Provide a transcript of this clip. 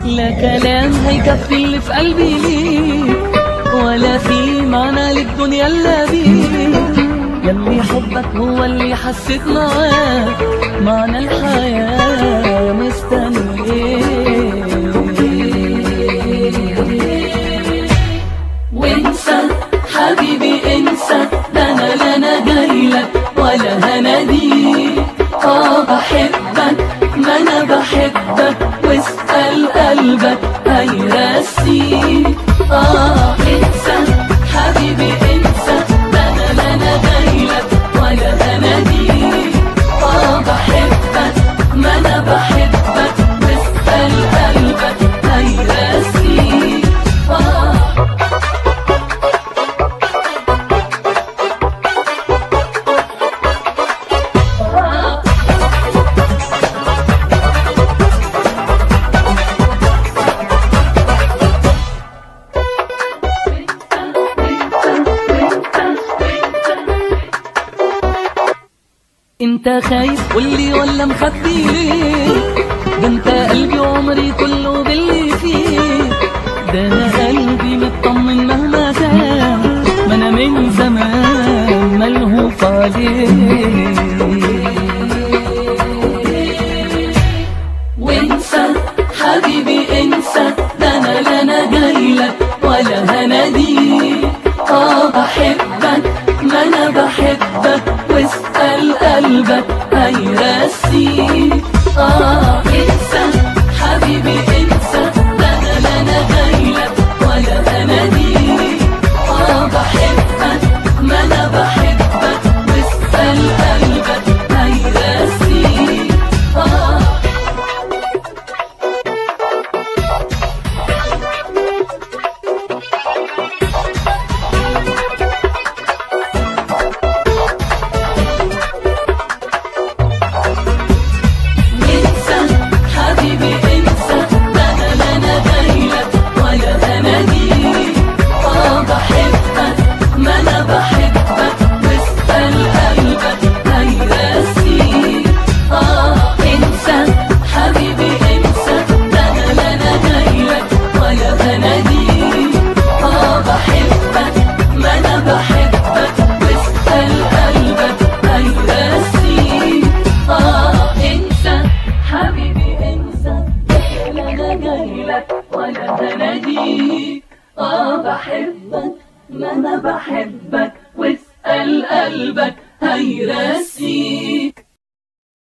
لا كلام هيكفي اللي في قلبي ليك ولا في معنى للدنيا الا بيك يلي حبك هو اللي حسيت معاه معنى الحياة مستنيك وانسى حبيبي انسى ده انا لا انا جايلك ولا هناديك اه بحبك ما انا بحبك واسأل قلبك هيرسيك اه انسى حبيبي انسى ده انا لا انا جايلك ولا هناديك اه بحبك ما انا بحبك واسأل قلبك هيرسيك اه انت خايف قولي ولا مخبي ليه ده انت قلبي وعمري كله باللي فيه ده انا قلبي مطمن مهما كان ما انا من زمان ملهوف عليه وانسى حبيبي انسى ده انا لا انا جايلك ولا هناديك اه بحبك ما انا بحبك واسأل قلبك هيرسيك اه انسى حبيبي انسى ده انا لا انا جايلك ولا هناديك اه بحبك ما انا بحبك واسأل قلبك هيرسيك اه انسى حبيبي انسى ده انا لا انا جايلك ولا هناديك اه بحبك ما انا بحبك واسأل قلبك هيرسيك اه انسى حبيبي انسى ده انا لا انا جايلك ولا هناديك اه بحبك ما انا بحبك واسأل قلبك هيرسيك اه انسى حبيبي انسى لا انا جايلك ولا هناديك اه بحبك ما انا بحبك واسأل قلبك هيرسيك